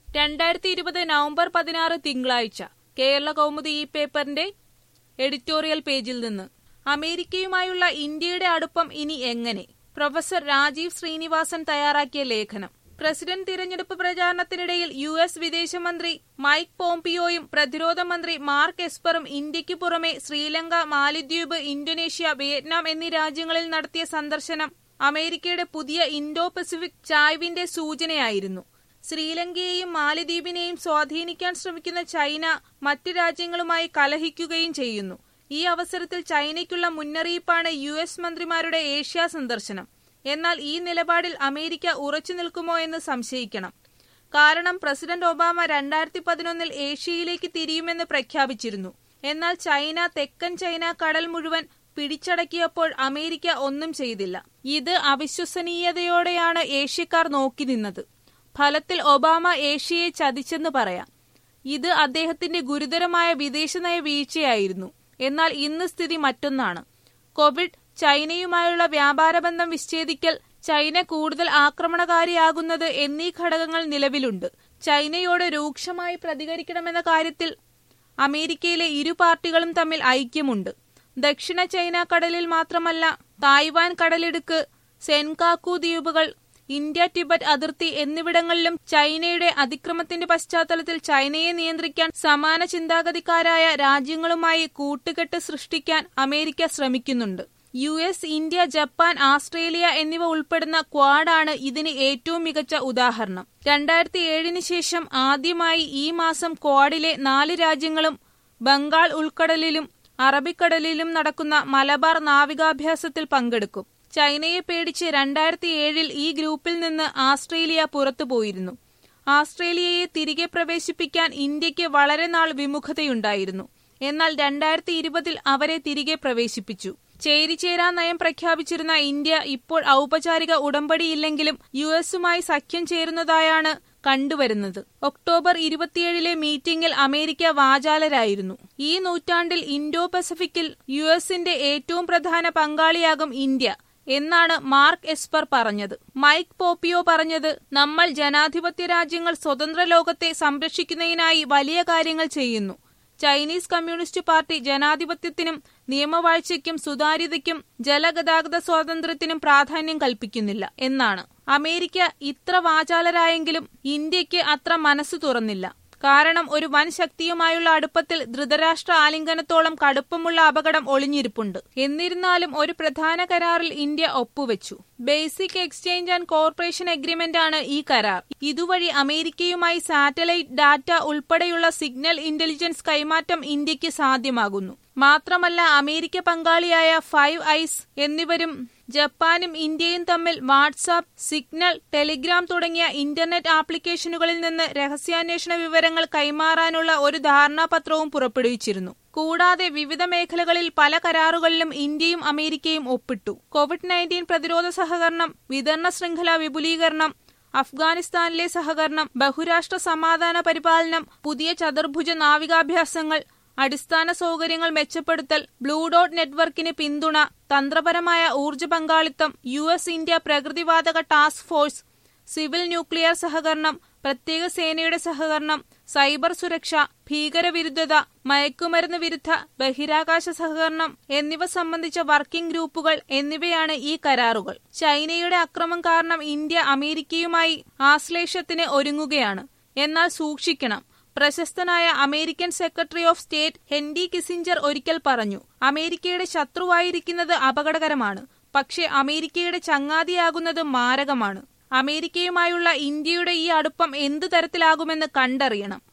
രണ്ടായിരത്തി ഇരുപത് നവംബർ പതിനാറ് തിങ്കളാഴ്ച കേരള കൗമുദി ഈ പേപ്പറിന്റെ എഡിറ്റോറിയൽ പേജിൽ നിന്ന് അമേരിക്കയുമായുള്ള ഇന്ത്യയുടെ അടുപ്പം ഇനി എങ്ങനെ പ്രൊഫസർ രാജീവ് ശ്രീനിവാസൻ തയ്യാറാക്കിയ ലേഖനം പ്രസിഡന്റ് തിരഞ്ഞെടുപ്പ് പ്രചാരണത്തിനിടയിൽ യു എസ് വിദേശമന്ത്രി മൈക്ക് പോംപിയോയും പ്രതിരോധ മന്ത്രി മാർക്ക് എസ്പറും ഇന്ത്യയ്ക്ക് പുറമെ ശ്രീലങ്ക മാലിദ്വീപ് ഇന്തോനേഷ്യ വിയറ്റ്നാം എന്നീ രാജ്യങ്ങളിൽ നടത്തിയ സന്ദർശനം അമേരിക്കയുടെ പുതിയ ഇൻഡോ പസഫിക് ചായ്വിന്റെ സൂചനയായിരുന്നു ശ്രീലങ്കയെയും മാലിദ്വീപിനെയും സ്വാധീനിക്കാൻ ശ്രമിക്കുന്ന ചൈന മറ്റ് രാജ്യങ്ങളുമായി കലഹിക്കുകയും ചെയ്യുന്നു ഈ അവസരത്തിൽ ചൈനയ്ക്കുള്ള മുന്നറിയിപ്പാണ് യു എസ് മന്ത്രിമാരുടെ ഏഷ്യ സന്ദർശനം എന്നാൽ ഈ നിലപാടിൽ അമേരിക്ക ഉറച്ചു നിൽക്കുമോ എന്ന് സംശയിക്കണം കാരണം പ്രസിഡന്റ് ഒബാമ രണ്ടായിരത്തി പതിനൊന്നിൽ ഏഷ്യയിലേക്ക് തിരിയുമെന്ന് പ്രഖ്യാപിച്ചിരുന്നു എന്നാൽ ചൈന തെക്കൻ ചൈന കടൽ മുഴുവൻ പിടിച്ചടക്കിയപ്പോൾ അമേരിക്ക ഒന്നും ചെയ്തില്ല ഇത് അവിശ്വസനീയതയോടെയാണ് ഏഷ്യക്കാർ നോക്കി നിന്നത് ഫലത്തിൽ ഒബാമ ഏഷ്യയെ ചതിച്ചെന്ന് പറയാം ഇത് അദ്ദേഹത്തിന്റെ ഗുരുതരമായ വിദേശനയ വീഴ്ചയായിരുന്നു എന്നാൽ ഇന്ന് സ്ഥിതി മറ്റൊന്നാണ് കോവിഡ് ചൈനയുമായുള്ള വ്യാപാര ബന്ധം വിച്ഛേദിക്കൽ ചൈന കൂടുതൽ ആക്രമണകാരിയാകുന്നത് എന്നീ ഘടകങ്ങൾ നിലവിലുണ്ട് ചൈനയോട് രൂക്ഷമായി പ്രതികരിക്കണമെന്ന കാര്യത്തിൽ അമേരിക്കയിലെ ഇരു പാർട്ടികളും തമ്മിൽ ഐക്യമുണ്ട് ദക്ഷിണ ചൈന കടലിൽ മാത്രമല്ല തായ്വാൻ കടലിടുക്ക് സെൻകാക്കു ദ്വീപുകൾ ഇന്ത്യ ടിബറ്റ് അതിർത്തി എന്നിവിടങ്ങളിലും ചൈനയുടെ അതിക്രമത്തിന്റെ പശ്ചാത്തലത്തിൽ ചൈനയെ നിയന്ത്രിക്കാൻ സമാന ചിന്താഗതിക്കാരായ രാജ്യങ്ങളുമായി കൂട്ടുകെട്ട് സൃഷ്ടിക്കാൻ അമേരിക്ക ശ്രമിക്കുന്നുണ്ട് U S India Japan Australia എന്നിവ ഉൾപ്പെടുന്ന ക്വാഡാണ് ഇതിന് ഏറ്റവും മികച്ച ഉദാഹരണം രണ്ടായിരത്തി ഏഴിന് ശേഷം ആദ്യമായി ഈ മാസം ക്വാഡിലെ നാല് രാജ്യങ്ങളും ബംഗാൾ ഉൾക്കടലിലും അറബിക്കടലിലും നടക്കുന്ന മലബാർ നാവികാഭ്യാസത്തിൽ പങ്കെടുക്കും ചൈനയെ പേടിച്ച് രണ്ടായിരത്തി ഏഴിൽ ഈ ഗ്രൂപ്പിൽ നിന്ന് ആസ്ട്രേലിയ പുറത്തുപോയിരുന്നു ആസ്ട്രേലിയയെ തിരികെ പ്രവേശിപ്പിക്കാൻ ഇന്ത്യക്ക് വളരെ നാൾ വിമുഖതയുണ്ടായിരുന്നു എന്നാൽ രണ്ടായിരത്തി ഇരുപതിൽ അവരെ തിരികെ പ്രവേശിപ്പിച്ചു ചേരിചേരാ നയം പ്രഖ്യാപിച്ചിരുന്ന ഇന്ത്യ ഇപ്പോൾ ഔപചാരിക ഉടമ്പടിയില്ലെങ്കിലും യു എസുമായി സഖ്യം ചേരുന്നതായാണ് കണ്ടുവരുന്നത് ഒക്ടോബർ ഇരുപത്തിയേഴിലെ മീറ്റിംഗിൽ അമേരിക്ക വാചാലരായിരുന്നു ഈ നൂറ്റാണ്ടിൽ ഇൻഡോ പസഫിക്കിൽ യു എസിന്റെ ഏറ്റവും പ്രധാന പങ്കാളിയാകും ഇന്ത്യ എന്നാണ് മാർക്ക് എസ്പർ പറഞ്ഞത് മൈക്ക് പോപ്പിയോ പറഞ്ഞത് നമ്മൾ ജനാധിപത്യ രാജ്യങ്ങൾ സ്വതന്ത്ര ലോകത്തെ സംരക്ഷിക്കുന്നതിനായി വലിയ കാര്യങ്ങൾ ചെയ്യുന്നു ചൈനീസ് കമ്മ്യൂണിസ്റ്റ് പാർട്ടി ജനാധിപത്യത്തിനും നിയമവാഴ്ചയ്ക്കും സുതാര്യതയ്ക്കും ജലഗതാഗത സ്വാതന്ത്ര്യത്തിനും പ്രാധാന്യം കൽപ്പിക്കുന്നില്ല എന്നാണ് അമേരിക്ക ഇത്ര വാചാലരായെങ്കിലും ഇന്ത്യക്ക് അത്ര മനസ്സ് തുറന്നില്ല കാരണം ഒരു വൻ ശക്തിയുമായുള്ള അടുപ്പത്തിൽ ധൃതരാഷ്ട്ര ആലിംഗനത്തോളം കടുപ്പമുള്ള അപകടം ഒളിഞ്ഞിരിപ്പുണ്ട് എന്നിരുന്നാലും ഒരു പ്രധാന കരാറിൽ ഇന്ത്യ ഒപ്പുവെച്ചു basic exchange and corporation agreement ആണ് ഈ കരാർ ഇതുവഴി അമേരിക്കയുമായി സാറ്റലൈറ്റ് ഡാറ്റ ഉൾപ്പെടെയുള്ള സിഗ്നൽ ഇന്റലിജൻസ് കൈമാറ്റം ഇന്ത്യക്ക് സാധ്യമാകുന്നു മാത്രമല്ല അമേരിക്ക പങ്കാളിയായ ഫൈവ് ഐസ് എന്നിവരും ജപ്പാനും ഇന്ത്യയും തമ്മിൽ വാട്സാപ്പ് സിഗ്നൽ ടെലിഗ്രാം തുടങ്ങിയ ഇന്റർനെറ്റ് ആപ്ലിക്കേഷനുകളിൽ നിന്ന് രഹസ്യാന്വേഷണ വിവരങ്ങൾ കൈമാറാനുള്ള ഒരു ധാരണാപത്രവും പുറപ്പെടുവിച്ചിരുന്നു കൂടാതെ വിവിധ മേഖലകളിൽ പല കരാറുകളിലും ഇന്ത്യയും അമേരിക്കയും ഒപ്പിട്ടു കോവിഡ് നയൻറ്റീൻ പ്രതിരോധ സഹകരണം വിതരണ ശൃംഖല വിപുലീകരണം അഫ്ഗാനിസ്ഥാനിലെ സഹകരണം ബഹുരാഷ്ട്ര സമാധാന പരിപാലനം പുതിയ ചതുർഭുജ നാവികാഭ്യാസങ്ങൾ അടിസ്ഥാന സൗകര്യങ്ങൾ മെച്ചപ്പെടുത്തൽ ബ്ലൂ ഡോട്ട് നെറ്റ്വർക്കിന് പിന്തുണ തന്ത്രപരമായ ഊർജ്ജ പങ്കാളിത്തം യു എസ് ഇന്ത്യ പ്രകൃതിവാതക ടാസ്ക് ഫോഴ്സ് സിവിൽ ന്യൂക്ലിയർ സഹകരണം പ്രത്യേക സേനയുടെ സഹകരണം സൈബർ സുരക്ഷ ഭീകരവിരുദ്ധത മയക്കുമരുന്ന് വിരുദ്ധ ബഹിരാകാശ സഹകരണം എന്നിവ സംബന്ധിച്ച വർക്കിംഗ് ഗ്രൂപ്പുകൾ എന്നിവയാണ് ഈ കരാറുകൾ ചൈനയുടെ അക്രമം കാരണം ഇന്ത്യ അമേരിക്കയുമായി ആശ്ലേഷത്തിന് ഒരുങ്ങുകയാണ് എന്നാൽ സൂക്ഷിക്കണം പ്രശസ്തനായ American secretary of state Henry Kissinger ഒരിക്കൽ പറഞ്ഞു അമേരിക്കയുടെ ശത്രുവായിരിക്കുന്നത് അപകടകരമാണ് പക്ഷേ അമേരിക്കയുടെ ചങ്ങാതിയാകുന്നത് മാരകമാണ് അമേരിക്കയുമായുള്ള ഇന്ത്യയുടെ ഈ അടുപ്പം എന്തു തരത്തിലാകുമെന്ന് കണ്ടറിയണം